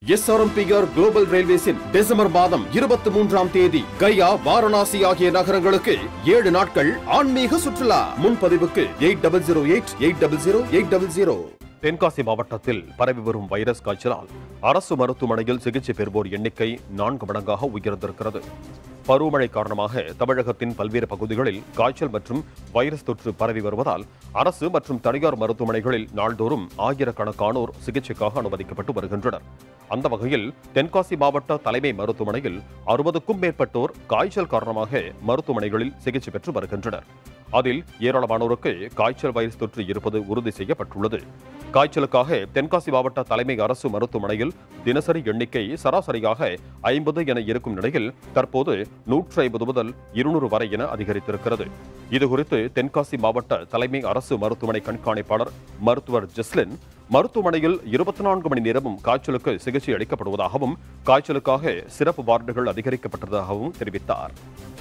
SRMPR global ரயில்வேஸின் December மாதம் இருபத்தி மூன்றாம் தேதி கயா வாரணாசி ஆகிய நகரங்களுக்கு ஏழு நாட்கள் ஆன்மீக சுற்றுலா முன்பதிவுக்கு eight double zero eight eight double zero eight double zero Tenkasi மாவட்டத்தில் பரவி வரும் வைரஸ் காய்ச்சலால் அரசு மருத்துவமனையில் சிகிச்சை பெறுவோர் எண்ணிக்கை நான்கு மடங்காக உயர்ந்திருக்கிறது பருவமழை காரணமாக தமிழகத்தின் பல்வேறு பகுதிகளில் காய்ச்சல் மற்றும் வைரஸ் தொற்று பரவி வருவதால் அரசு மற்றும் தனியார் மருத்துவமனைகளில் நாள்தோறும் ஆயிரக்கணக்கானோர் சிகிச்சைக்காக அனுமதிக்கப்பட்டு வருகின்றனர் அந்த வகையில் தென்காசி மாவட்ட தலைமை மருத்துவமனையில் அறுபதுக்கும் மேற்பட்டோர் காய்ச்சல் காரணமாக மருத்துவமனைகளில் சிகிச்சை பெற்று வருகின்றனர் அதில் ஏராளமானோருக்கு காய்ச்சல் வைரஸ் தொற்று இருப்பது உறுதி செய்யப்பட்டுள்ளது காய்ச்சலுக்காக தென்காசி மாவட்ட தலைமை அரசு மருத்துவமனையில் தினசரி எண்ணிக்கை சராசரியாக ஐம்பது என இருக்கும் நிலையில் தற்போது நூற்றி ஐம்பது முதல் இருநூறு வரை என அதிகரித்திருக்கிறது இதுகுறித்து தென்காசி மாவட்ட தலைமை அரசு மருத்துவமனை கண்காணிப்பாளர் மருத்துவர் ஜெஸ்லின் மருத்துவமனையில் இருபத்தி நான்கு மணி நேரமும் காய்ச்சலுக்கு சிகிச்சை அளிக்கப்படுவதாகவும் காய்ச்சலுக்காக சிறப்பு வார்டுகள் அதிகரிக்கப்பட்டதாகவும் தெரிவித்தார்